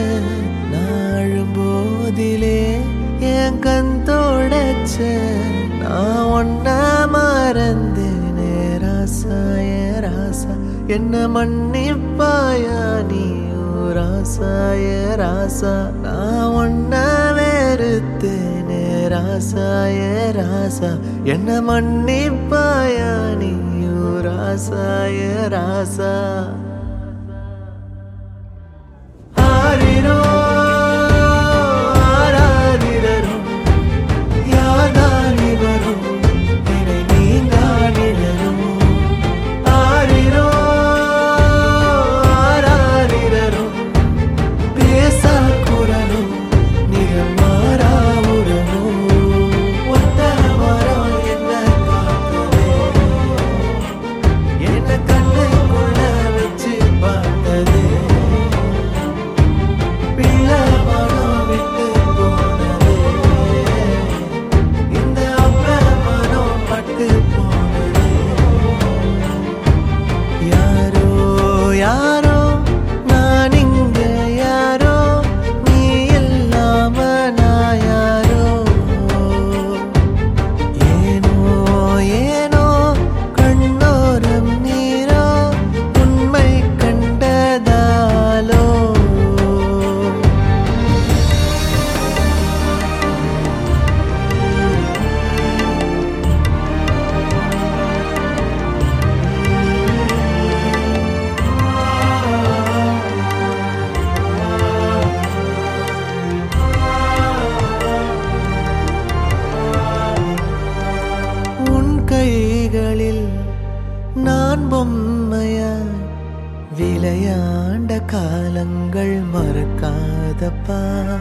நாழும் போதிலே என் கண் தொடச்ச நான் ஒன்ன மறந்தேனே ராசா ஏ ராசா என்ன மன்னிப்பாயா நீ ஓ ராசா ஏ ராசா நான் ஒன்ன வெறுத்தேனே ராசா ஏ ராசா என்ன மன்னிப்பாயா நீ ஓ ராசா ஏ ராசா ஆரிரோ ஆராரிரரோ யாதானி வரும் என்னை நீங்கானிடரும் ஆரிரோ ஆராரிரரோ பேசா குரலும் நிறம் மாறா உறவும் ஒத்த மரம் என்ன காத்ததே என்ன கண்ணுக்குள்ள வச்சு பார்த்ததே பிள்ளை மனம் விட்டு போனதே இந்த அப்ப மனம் பட்டு போனதே யாரோ யாரோ நான் இங்க யாரோ நீ இல்லாம நான் யாரோ ஏனோ ஏனோ கண்ணோரம் நீரோ உண்மை கண்டதாலோ உன் கைகளில் நான் பொம்மையாய் விளையாண்ட காலங்கள் மறக்காதப்பா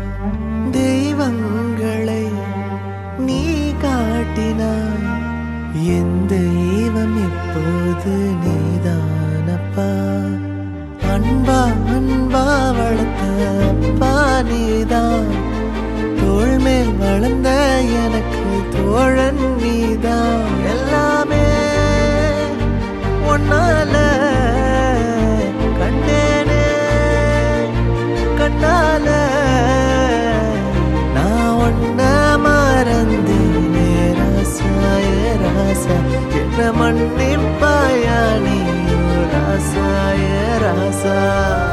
தெய்வங்களை நீ காட்டினாய் என் தெய்வம் இப்போது நீதானப்பா அன்பா அன்பா வளர்த்த அப்பா நீதான் தோள் மேல் வளர்ந்த எனக்கு தோழன் நீதான் எல்லாமே ஒன்னால கண்டேனே கண்ணால நான் ஒன்ன மறந்தேனே ராசாய ராசா என்ன மன்னிப்பாயா நீ ராசாய ராசா